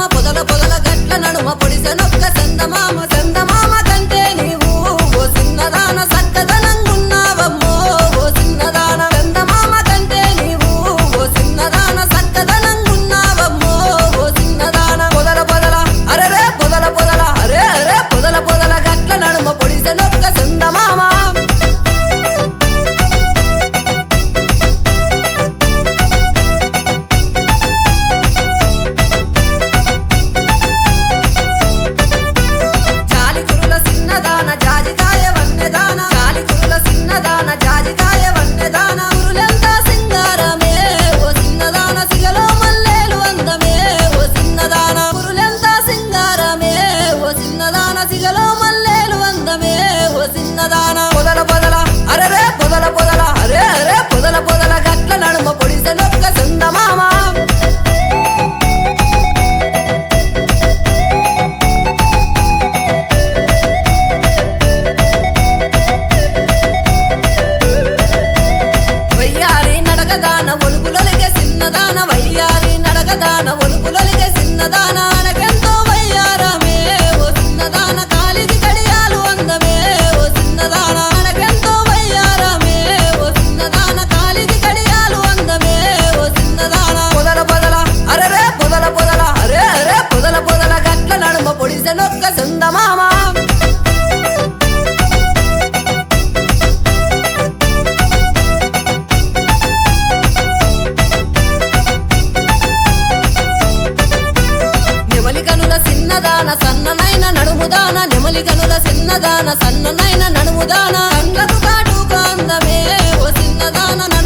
పొదల పొదల గట్ల నడుమ పొడిసెనొక్క చందమామ చందమామ కంటే నీవు ఓ చిన్నదాన సక్కదనంగున్నావమ్మో ఓ చిన్నదాన చందమామ కంటే నీవు ఓ చిన్నదాన సక్కదనంగున్నావమ్మో ఓ చిన్నదాన పొదల పొదల అరెరే పొదల పొదల అరే అరే పొదల పొదల గట్ల నడుమ పొడిసెనొక్క చందమామ జాలికురుల సిన్నదాన జాజికాయ వన్నెదాన జాలికురుల సిన్నదాన జాజికాయ వన్నెదాన కురులంతా సింగారమే ఓ సిన్నదాన సిగలో మల్లేలు అందమే ఓ సిన్నదాన కురులంతా సింగారమే ఓ సిన్నదాన సిగలో మల్లేలు అందమే ఓ సిన్నదాన పొదల పొదల అరెరే పొదల పొదల అరే అరే పొదల పొదల గట్ల నడుమ పొడిసెనొక్క చందమామ వయ్యారి నడకదాన ఒలుపులొలిగే చిన్నదాన వయ్యారి నడకదాన ఒలుపులొలిగే చిన్నదాన అనకెంతో వయ్యారమే ఓ చిన్నదాన కాలిది కడియాలు అందమే ఓ చిన్నదాన అనకెంతో వయ్యారమే ఓ చిన్నదాన కాలిది కడియాలు అందమే ఓ చిన్నదాన పొదల పొదల అరెరే పొదల పొదల అరే అరే పొదల పొదల గట్ల నడుమ పొడిసెనొక్క చందమామ నెమలికనుల సిన్నదాన సన్ననైన నడుముదాన నెమలికనుల సిన్నదాన సన్ననైన నడుముదాన కండ్లకు కాటుక అందమే ఓ సిన్నదాన